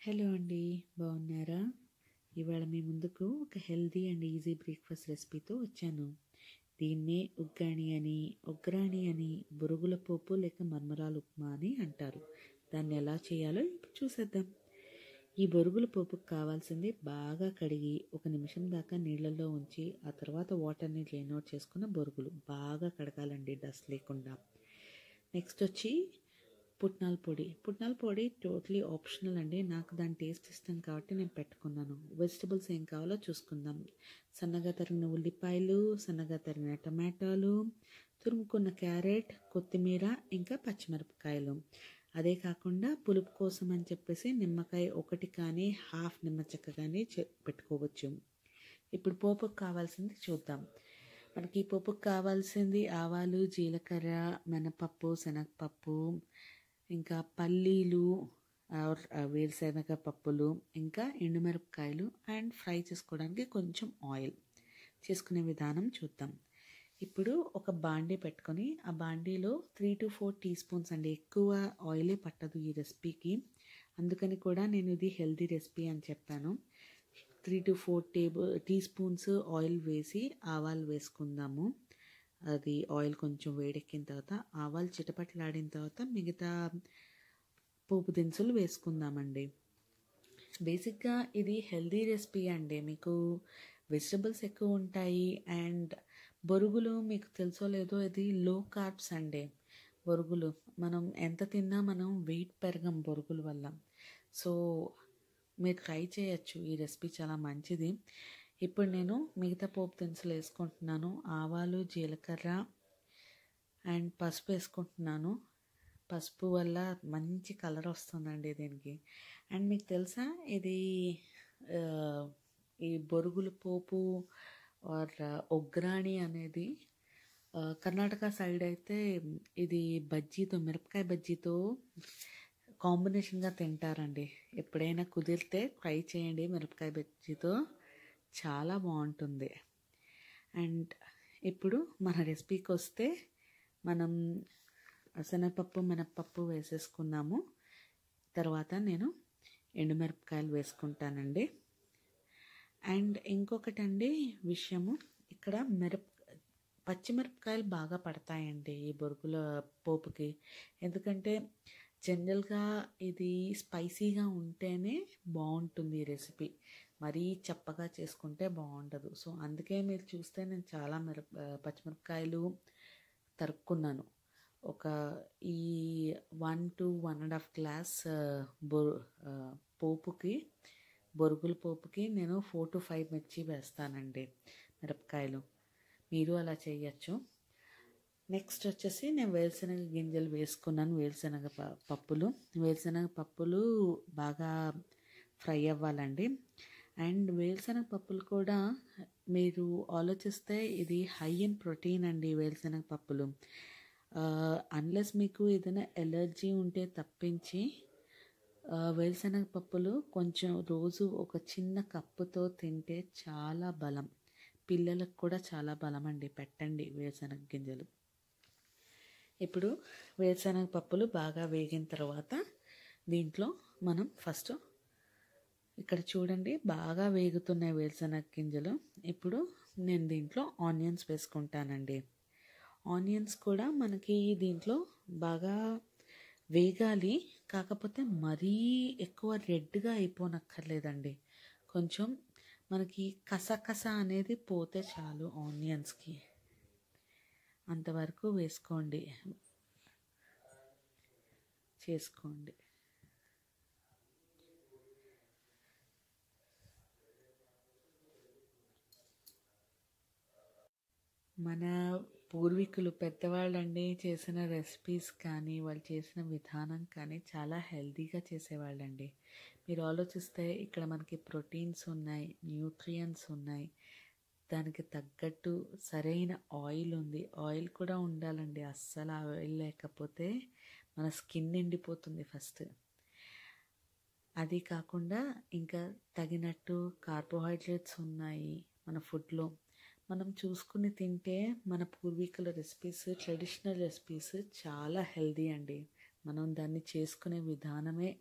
hello అండి బాగున్నారా ఇవాళ మీ ముందుకు ఒక హెల్దీ అండ్ ఈజీ బ్రేక్ఫాస్ట్ రెసిపీతో వచ్చాను దీన్నే ఉగ్గాని అని ఉగ్రాణి అని బురుగుల పోపు లేక మర్మరాలు ఉప్మా అని అంటారు దాన్ని ఎలా చేయాలో ఇప్పుడు చూసేద్దాం ఈ బొరుగుల పోపుకు కావాల్సింది బాగా కడిగి ఒక నిమిషం దాకా నీళ్ళల్లో ఉంచి ఆ తర్వాత వాటర్ని డ్రైన్ అవుట్ చేసుకున్న బొరుగులు బాగా కడగాలండి డస్ట్ లేకుండా నెక్స్ట్ వచ్చి పుట్నాల పొడి పుట్నాల పొడి టోటలీ ఆప్షనల్ అండి నాకు దాని టేస్ట్ ఇష్టం కాబట్టి నేను పెట్టుకున్నాను వెజిటబుల్స్ ఏం కావాలో చూసుకుందాం సన్నగా తరిగిన ఉల్లిపాయలు సన్నగా తరిగిన టమాటాలు తురుముకున్న క్యారెట్ కొత్తిమీర ఇంకా పచ్చిమిరపకాయలు అదే కాకుండా పులుపు కోసం అని చెప్పేసి నిమ్మకాయ ఒకటి కానీ హాఫ్ నిమ్మ చెక్క కానీ పెట్టుకోవచ్చు ఇప్పుడు పోపుకు కావాల్సింది చూద్దాం మనకి ఈ పోపుకు కావాల్సింది ఆవాలు జీలకర్ర మినపప్పు శనగపప్పు ఇంకా పల్లీలు వేరుశనగ పప్పులు ఇంకా ఎండుమిరపకాయలు అండ్ ఫ్రై చేసుకోవడానికి కొంచెం ఆయిల్ చేసుకునే విధానం చూద్దాం ఇప్పుడు ఒక బాండీ పెట్టుకొని ఆ బాండీలో three to four teaspoons అండి ఎక్కువ ఆయిలే పట్టదు ఈ రెసిపీకి అందుకని కూడా నేను ఇది హెల్తీ రెసిపీ అని చెప్పాను three to four table teaspoons oil వేసి ఆవాలు వేసుకుందాము అది ఆయిల్ కొంచెం వేడెక్కిన తర్వాత ఆవాలు చిటపట్లాడిన తర్వాత మిగతా పోపు దినుసులు వేసుకుందామండి బేసిక్గా ఇది హెల్దీ రెసిపీ అండి మీకు వెజిటబుల్స్ ఎక్కువ ఉంటాయి అండ్ బొరుగులు మీకు తెలుసో లేదో ఇది లో కార్బ్స్ అండి బొరుగులు మనం ఎంత తిన్నా మనం వెయిట్ పెరగం బొరుగుల వల్ల సో మీరు ట్రై చేయొచ్చు ఈ రెసిపీ చాలా మంచిది ఇప్పుడు నేను మిగతా పోపు దినుసులు వేసుకుంటున్నాను ఆవాలు జీలకర్ర అండ్ పసుపు వేసుకుంటున్నాను పసుపు వల్ల మంచి కలర్ వస్తుందండి దీనికి అండ్ మీకు తెలుసా ఇది ఈ బొరుగుల పోపు ఆర్ ఒగ్రాణి అనేది కర్ణాటక సైడ్ అయితే ఇది బజ్జీతో మిరపకాయ బజ్జీతో కాంబినేషన్గా తింటారండి ఎప్పుడైనా కుదిరితే ట్రై చేయండి మిరపకాయ బజ్జీతో చాలా బాగుంటుంది అండ్ ఇప్పుడు మన రెసిపీకి వస్తే మనం శనగపప్పు మినప్పప్పు వేసేసుకున్నాము తర్వాత నేను ఎండుమిరపకాయలు వేసుకుంటానండి అండ్ ఇంకొకటండి విషయము ఇక్కడ మిరప పచ్చిమిరపకాయలు బాగా పడతాయండి ఈ బొరుగుల పోపుకి ఎందుకంటే జనరల్గా ఇది స్పైసీగా ఉంటేనే బాగుంటుంది ఈ రెసిపీ మరీ చప్పగా చేసుకుంటే బాగుండదు సో అందుకే మీరు చూస్తే నేను చాలా మిరప పచ్చిమిరపకాయలు తరుక్కున్నాను ఒక ఈ one to one and half glass బొ పోపుకి బొరుగుల పోపుకి నేను ఫోర్ టు ఫైవ్ మిర్చి వేస్తానండి మిరపకాయలు మీరు అలా చేయొచ్చు నెక్స్ట్ వచ్చేసి నేను వేరుశనగ గింజలు వేసుకున్నాను వేరుశనగ పప్పులు వేరుశనగ పప్పులు బాగా ఫ్రై అవ్వాలండి అండ్ వేరుశనగ పప్పులు కూడా మీరు ఆలోచిస్తే ఇది హై ఇన్ ప్రోటీన్ అండి వేరుశనగ పప్పులు అన్లెస్ మీకు ఏదైనా ఎలర్జీ ఉంటే తప్పించి వేరుశనగ పప్పులు కొంచెం రోజు ఒక చిన్న కప్పుతో తింటే చాలా బలం పిల్లలకు కూడా చాలా బలం అండి పెట్టండి వేరుశనగ గింజలు ఇప్పుడు వేరుశనగ పప్పులు బాగా వేగిన తర్వాత దీంట్లో మనం ఫస్ట్ ఇక్కడ చూడండి బాగా వేగుతున్నాయి వేరుశనగ గింజలు ఇప్పుడు నేను దీంట్లో ఆనియన్స్ వేసుకుంటానండి ఆనియన్స్ కూడా మనకి దీంట్లో బాగా వేగాలి కాకపోతే మరీ ఎక్కువ రెడ్గా అయిపోనక్కర్లేదండి కొంచెం మనకి కసకస అనేది పోతే చాలు ఆనియన్స్కి అంతవరకు వేసుకోండి చేసుకోండి మన పూర్వీకులు పెద్దవాళ్ళండి చేసిన రెసిపీస్ కానీ వాళ్ళు చేసిన విధానం కానీ చాలా హెల్తీగా చేసేవాళ్ళండి మీరు ఆలోచిస్తే ఇక్కడ మనకి ప్రోటీన్స్ ఉన్నాయి న్యూట్రియంట్స్ ఉన్నాయి దానికి తగ్గట్టు సరైన ఆయిల్ ఉంది ఆయిల్ కూడా ఉండాలండి అస్సలు ఆయిల్ లేకపోతే మన స్కిన్ ఎండిపోతుంది ఫస్ట్ అది కాకుండా ఇంకా తగినట్టు కార్బోహైడ్రేట్స్ ఉన్నాయి మన ఫుడ్లో మనం చూసుకుని తింటే మన పూర్వీకుల రెసిపీస్ ట్రెడిషనల్ రెసిపీస్ చాలా హెల్దీ అండి మనం దాన్ని చేసుకునే విధానమే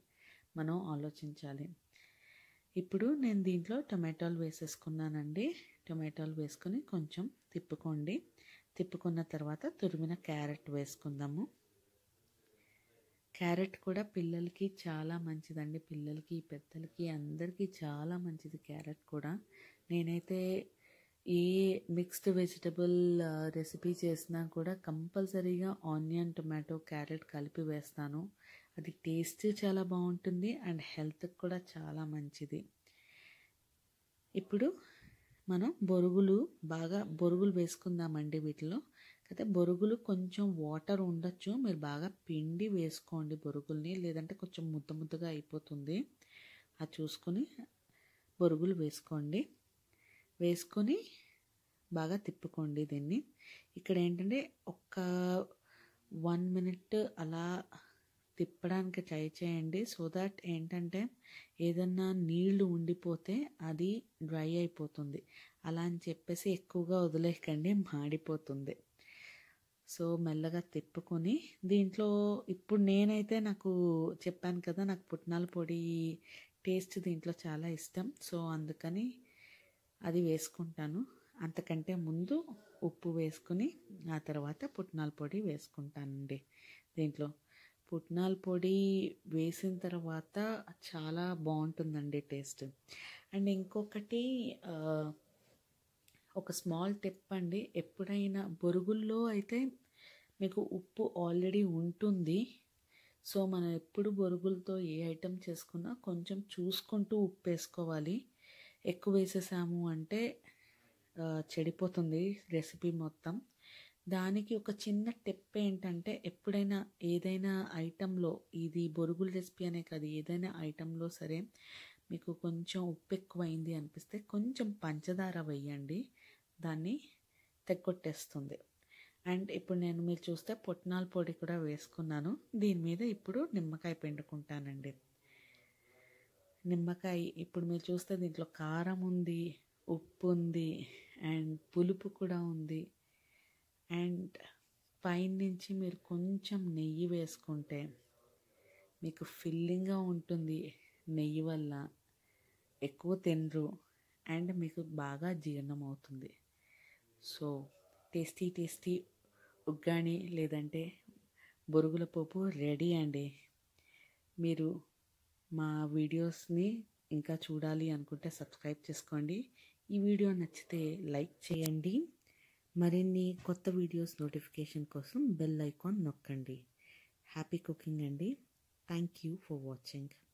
మనం ఆలోచించాలి ఇప్పుడు నేను దీంట్లో టొమాటోలు వేసేసుకున్నానండి టొమాటోలు వేసుకొని కొంచెం తిప్పుకోండి తిప్పుకున్న తర్వాత తురిమిన క్యారెట్ వేసుకుందాము క్యారెట్ కూడా పిల్లలకి చాలా మంచిదండి పిల్లలకి పెద్దలకి అందరికీ చాలా మంచిది క్యారెట్ కూడా నేనైతే ఏ మిక్స్డ్ వెజిటబుల్ రెసిపీ చేసినా కూడా కంపల్సరీగా ఆనియన్ టొమాటో క్యారెట్ కలిపి వేస్తాను అది టేస్ట్ చాలా బాగుంటుంది అండ్ హెల్త్కి కూడా చాలా మంచిది ఇప్పుడు మనం బొరుగులు బాగా బొరుగులు వేసుకుందామండి వీటిలో అయితే బొరుగులు కొంచెం వాటర్ ఉండొచ్చు మీరు బాగా పిండి వేసుకోండి బొరుగుల్ని లేదంటే కొంచెం ముద్ద ముద్దగా అయిపోతుంది అది చూసుకొని బొరుగులు వేసుకోండి వేసుకొని బాగా తిప్పుకోండి దీన్ని ఇక్కడ ఏంటంటే ఒక్క వన్ మినిట్ అలా తిప్పడానికి ట్రై చేయండి సో దట్ ఏంటంటే ఏదన్నా నీళ్లు ఉండిపోతే అది డ్రై అయిపోతుంది అలా అని చెప్పేసి ఎక్కువగా వదిలేయకండి మాడిపోతుంది సో మెల్లగా తిప్పుకొని దీంట్లో ఇప్పుడు నేనైతే నాకు చెప్పాను కదా నాకు పుట్నాల పొడి టేస్ట్ దీంట్లో చాలా ఇష్టం సో అందుకని అది వేసుకుంటాను అంతకంటే ముందు ఉప్పు వేసుకుని ఆ తర్వాత పుట్నాల పొడి వేసుకుంటానండి దీంట్లో పుట్నాల పొడి వేసిన తర్వాత చాలా బాగుంటుందండి టేస్ట్ అండ్ ఇంకొకటి ఒక స్మాల్ టిప్ అండి ఎప్పుడైనా బొరుగుల్లో అయితే మీకు ఉప్పు ఆల్రెడీ ఉంటుంది సో మనం ఎప్పుడు బొరుగులతో ఏ ఐటెం చేసుకున్నా కొంచెం చూసుకుంటూ ఉప్పు వేసుకోవాలి ఎక్కువ వేసేసాము అంటే చెడిపోతుంది రెసిపీ మొత్తం దానికి ఒక చిన్న టిప్ ఏంటంటే ఎప్పుడైనా ఏదైనా ఐటెంలో ఇది బొరుగుల రెసిపీ అనే కాదు ఏదైనా ఐటెంలో సరే మీకు కొంచెం ఉప్పు ఎక్కువైంది అనిపిస్తే కొంచెం పంచదార వేయండి దాన్ని తెగొట్టేస్తుంది అండ్ ఇప్పుడు నేను మీరు చూస్తే పుట్నాల పొడి కూడా వేసుకున్నాను దీని మీద ఇప్పుడు నిమ్మకాయ పిండుకుంటానండి నిమ్మకాయ ఇప్పుడు మీరు చూస్తే దీంట్లో కారం ఉంది ఉప్పు ఉంది అండ్ పులుపు కూడా ఉంది అండ్ పైన నుంచి మీరు కొంచెం నెయ్యి వేసుకుంటే మీకు ఫిల్లింగ్గా ఉంటుంది నెయ్యి వల్ల ఎక్కువ తినరు అండ్ మీకు బాగా జీర్ణం అవుతుంది సో టేస్టీ టేస్టీ ఉగ్గాని లేదంటే బొరుగుల పప్పు రెడీ అండి మీరు మా వీడియోస్ని ఇంకా చూడాలి అనుకుంటే సబ్స్క్రైబ్ చేసుకోండి ఈ వీడియో నచ్చితే లైక్ చేయండి మరిన్ని కొత్త వీడియోస్ నోటిఫికేషన్ కోసం బెల్ ఐకాన్ నొక్కండి హ్యాపీ కుకింగ్ అండి థ్యాంక్ యూ ఫర్ వాచింగ్